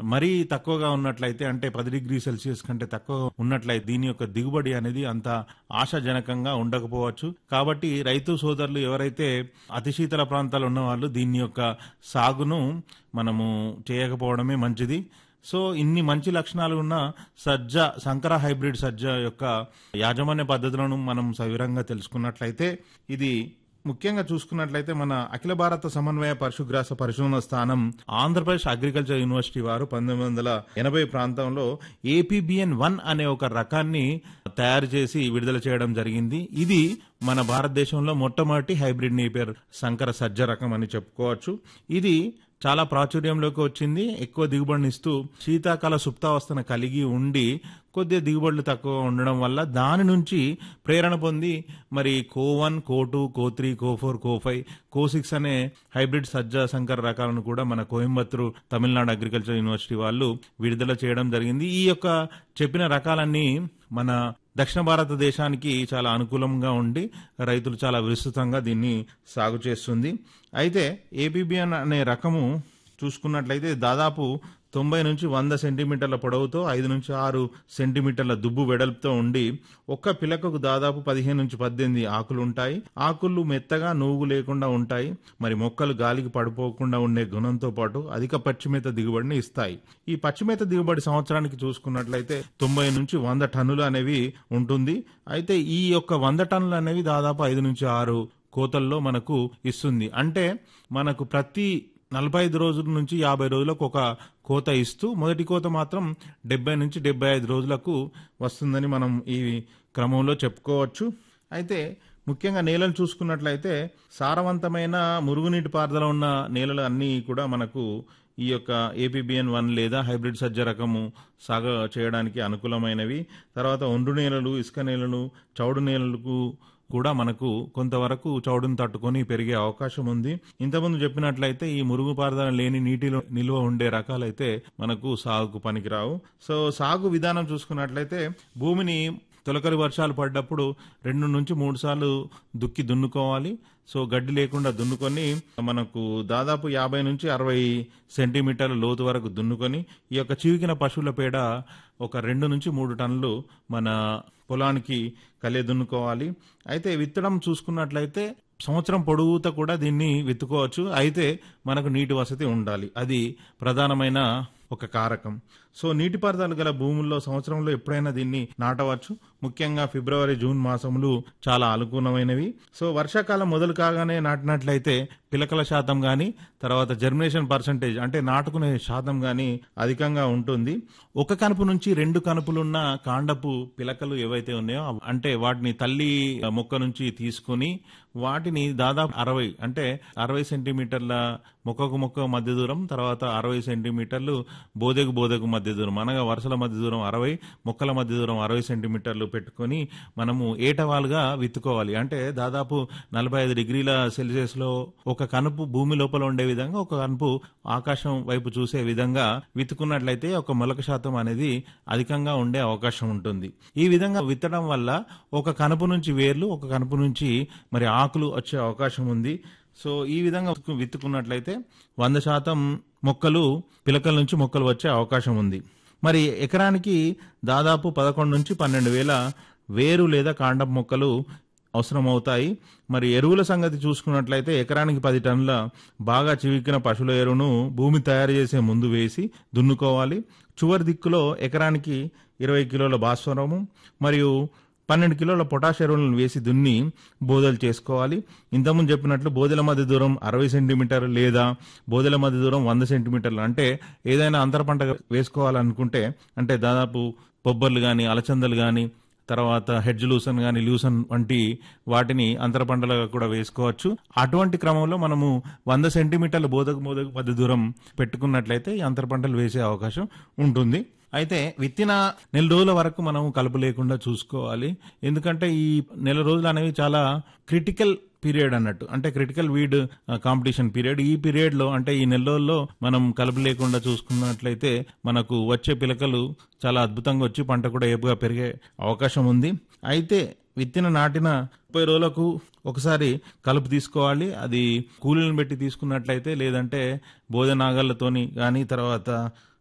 మరీ తక్కువగా ఉన్నట్లయితే అంటే పది డిగ్రీ సెల్సియస్ కంటే తక్కువ ఉన్నట్లయితే దీని యొక్క దిగుబడి అనేది అంత ఆశాజనకంగా ఉండకపోవచ్చు కాబట్టి రైతు సోదరులు ఎవరైతే అతి శీతల ప్రాంతాలు ఉన్న వాళ్ళు దీని యొక్క సాగును మనము చేయకపోవడమే మంచిది సో ఇన్ని మంచి లక్షణాలు ఉన్న సజ్జ సంకర హైబ్రిడ్ సజ్జ యొక్క యాజమాన్య పద్ధతులను మనం సవివరంగా తెలుసుకున్నట్లయితే ఇది ముఖ్యంగా చూసుకున్నట్లయితే మన అఖిల భారత సమన్వయ పశుగ్రాస పరిశోధన స్థానం ఆంధ్రప్రదేశ్ అగ్రికల్చర్ యూనివర్సిటీ వారు పంతొమ్మిది వందల ఎనభై ప్రాంతంలో ఏపీబిఎన్ వన్ అనే ఒక రకాన్ని తయారు చేసి విడుదల చేయడం జరిగింది ఇది మన భారతదేశంలో మొట్టమొదటి హైబ్రిడ్ నేపియర్ సంకర సజ్జ రకం అని చెప్పుకోవచ్చు ఇది చాలా ప్రాచుర్యంలోకి వచ్చింది ఎక్కువ దిగుబడినిస్తూ శీతాకాల సుప్తావస్థను కలిగి ఉండి కొద్దిగా దిగుబడులు తక్కువ ఉండడం వల్ల దాని నుంచి ప్రేరణ పొంది మరి CO one CO two CO three CO four CO five CO six అనే హైబ్రిడ్ సజ్జ సంకర రకాలను కూడా మన కోయంబత్తూరు తమిళనాడు అగ్రికల్చర్ యూనివర్సిటీ వాళ్ళు విడుదల చేయడం జరిగింది ఈ యొక్క చెప్పిన రకాలన్నీ మన దక్షిణ భారతదేశానికి చాలా అనుకూలంగా ఉండి రైతులు చాలా విస్తృతంగా దీన్ని సాగు చేస్తుంది అయితే ఏపీబిఎన్ అనే రకము చూసుకున్నట్లయితే దాదాపు తొంభై నుంచి వంద సెంటీమీటర్ల పొడవుతో ఐదు నుంచి ఆరు సెంటీమీటర్ల దుబ్బు వెడల్పుతో ఉండి ఒక్క పిలకకు దాదాపు పదిహేను నుంచి పద్దెనిమిది ఆకులు ఉంటాయి ఆకులు మెత్తగా నూగు లేకుండా ఉంటాయి మరి మొక్కలు గాలికి పడిపోకుండా ఉండే గుణంతో పాటు అధిక పచ్చిమేత దిగుబడిని ఇస్తాయి ఈ పచ్చిమేత దిగుబడి సంవత్సరానికి చూసుకున్నట్లయితే తొంభై నుంచి వంద టన్నులు అనేవి ఉంటుంది అయితే ఈ యొక్క వంద టన్నులు అనేవి దాదాపు ఐదు నుంచి ఆరు కోతల్లో మనకు ఇస్తుంది అంటే మనకు ప్రతి నలభై ఐదు రోజుల నుంచి యాభై రోజులకు ఒక కోత ఇస్తూ మొదటి కోత మాత్రం డెబ్బై నుంచి డెబ్బై ఐదు రోజులకు వస్తుందని మనం ఈ క్రమంలో చెప్పుకోవచ్చు అయితే ముఖ్యంగా నేలలు చూసుకున్నట్లయితే సారవంతమైన మురుగునీటి పారుదల ఉన్న నేలలు అన్నీ కూడా మనకు ఈ యొక్క ఏపీబిఎన్ వన్ లేదా హైబ్రిడ్ సజ్జ రకము సాగు చేయడానికి అనుకూలమైనవి తర్వాత ఒండ్రు నేలలు ఇసుక నేలలు చౌడు నేలలకు కూడా మనకు కొంతవరకు చౌడును తట్టుకొని పెరిగే అవకాశం ఉంది ఇంతకుముందు చెప్పినట్లయితే ఈ మురుగు పారుదల లేని నీటిలో నిల్వ ఉండే రకాలైతే మనకు సాగుకు పనికిరావు సో సాగు విధానం చూసుకున్నట్లయితే భూమిని తొలకరి వర్షాలు పడ్డప్పుడు రెండు నుంచి మూడు సార్లు దుక్కి దున్నుకోవాలి సో గడ్డి లేకుండా దున్నుకొని మనకు దాదాపు యాభై నుంచి అరవై సెంటీమీటర్ల లోతు వరకు దున్నుకొని ఈ యొక్క చివికిన పశువుల పేడ ఒక రెండు నుంచి మూడు టన్నులు మన పొలానికి కలియ దున్నుకోవాలి అయితే విత్తడం చూసుకున్నట్లయితే సంవత్సరం పొడుగుతా కూడా దీన్ని విత్తుకోవచ్చు అయితే మనకు నీటి వసతి ఉండాలి అది ప్రధానమైన ఒక కారకం సో నీటిపారుదల గల భూముల్లో సంవత్సరంలో ఎప్పుడైనా దీన్ని నాటవచ్చు ముఖ్యంగా ఫిబ్రవరి జూన్ మాసములు చాలా అనుకూలమైనవి సో వర్షాకాలం మొదలు కాగానే నాటినట్లయితే పిలకల శాతం కానీ తర్వాత జర్మినేషన్ పర్సంటేజ్ అంటే నాటుకునే శాతం కానీ అధికంగా ఉంటుంది ఒక కనుపు నుంచి రెండు కనుపులున్న కాండపు పిలకలు ఏవైతే ఉన్నాయో అవ్- అంటే వాటిని తల్లి మొక్క నుంచి తీసుకొని వాటిని దాదాపు అరవై అంటే అరవై సెంటీమీటర్ల మొక్కకు మొక్క మధ్య దూరం తర్వాత అరవై సెంటీమీటర్లు బోదెకు బోదెకు మధ్య దూరం అనగా వరుసల మధ్య దూరం అరవై మొక్కల మధ్య దూరం అరవై సెంటీమీటర్లు పెట్టుకొని మనము ఏటవాలుగా విత్తుకోవాలి అంటే దాదాపు నలభై ఐదు డిగ్రీల సెల్సియస్ లో ఒక కనుపు భూమి లోపల ఉండే విధంగా ఒక కనుపు ఆకాశం వైపు చూసే విధంగా విత్తుకున్నట్లయితే ఒక మొలక శాతం అనేది అధికంగా ఉండే అవకాశం ఉంటుంది ఈ విధంగా విత్తడం వల్ల ఒక కనుపు నుంచి వేర్లు ఒక కనుపు నుంచి మరి ఆకులు వచ్చే అవకాశం ఉంది సో ఈ విధంగా విత్తు- విత్తుకున్నట్లయితే వంద శాతం మొక్కలు పిలకల నుంచి మొక్కలు వచ్చే అవకాశం ఉంది మరి ఎకరానికి దాదాపు పదకొండు నుంచి పన్నెండు వేల వేరు లేదా కాండం మొక్కలు అవసరమవుతాయి మరి ఎరువుల సంగతి చూసుకున్నట్లయితే ఎకరానికి పది టన్నుల బాగా చివికిన పశువుల ఎరువును భూమి తయారు చేసే ముందు వేసి దున్నుకోవాలి చివరి దిక్కులో ఎకరానికి ఇరవై కిలోల భాస్వరము మరియు పన్నెండు కిలోల పొటాష్ ఎరువులను వేసి దున్ని బోదలు చేసుకోవాలి ఇంతకుముందు చెప్పినట్లు బోదెల మధ్య దూరం అరవై సెంటీమీటర్ లేదా బోదెల మధ్య దూరం వంద సెంటీమీటర్లు అంటే ఏదైనా అంతర పంట వేసుకోవాలనుకుంటే అంటే దాదాపు బొబ్బర్లు కానీ అలచందలు కానీ తర్వాత హెడ్జ్ లూసన్ కానీ లూసన్ వంటి వాటిని అంతర పంటలుగా కూడా వేసుకోవచ్చు అటువంటి క్రమంలో మనము వంద సెంటీమీటర్ల బోధకు బోధకు మధ్య దూరం పెట్టుకున్నట్లయితే ఈ అంతర పంటలు వేసే అవకాశం ఉంటుంది అయితే విత్తిన నెల రోజుల వరకు మనం కలుపు లేకుండా చూసుకోవాలి ఎందుకంటే ఈ నెల రోజులు అనేవి చాలా క్రిటికల్ పీరియడ్ అన్నట్టు అంటే క్రిటికల్ వీడ్ కాంపిటీషన్ పీరియడ్ ఈ పీరియడ్ లో అంటే ఈ నెల రోజుల్లో మనం కలుపు లేకుండా చూసుకున్నట్లయితే మనకు వచ్చే పిలకలు చాలా అద్భుతంగా వచ్చి పంట కూడా ఏపుగా పెరిగే అవకాశం ఉంది అయితే విత్తిన నాటిన ముప్పై రోజులకు ఒకసారి కలుపు తీసుకోవాలి అది కూలీలను పెట్టి తీసుకున్నట్లయితే లేదంటే బోధ నాగళ్ళతోని కానీ తర్వాత